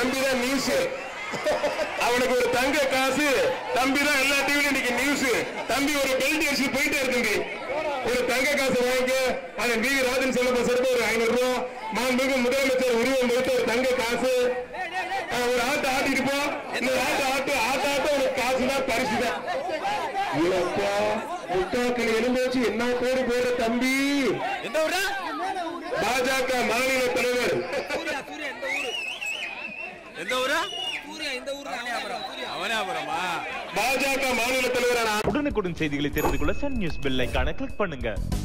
தம்பி தான் நியூஸ் அவனுக்கு ஒரு தங்க காசு தம்பி தான் எல்லா டிவிலும் இன்னைக்கு நியூஸ் தம்பி ஒரு பெல்ட் அடிச்சு போயிட்டே இருக்கு தம்பி ஒரு தங்க காசு வாங்கிக்க அது வி ராஜன் செல்வ சிறப்பு ஒரு ஐநூறு ரூபாய் மாண்புமிகு முதலமைச்சர் உருவம் வைத்து ஒரு தங்க காசு அஹ் ஒரு ஆட்டை ஆட்டிட்டு போ இந்த ஆட்டை ஆட்டு ஆட்ட ஆட்ட ஒரு காசு தான் பரிசு தான் இழப்பா முட்டாக்கள் எலும்பு வச்சு என்ன கோடி போடுற தம்பி எந்த ஊரா பாஜக மாநில தலைவர் சூர்யா சூர்யா இந்த ஊரு எந்த ஊரா சூர்யா இந்த ஊரு அவனியாபுரம் சூர்யா அவனாபுரமா பாஜக மாநில தலைவரான உடனுக்குடன் செய்திகளை தெரிந்து கொள்ள சன் நியூஸ் பெல் ஐகானை கிளிக் பண்ணுங்க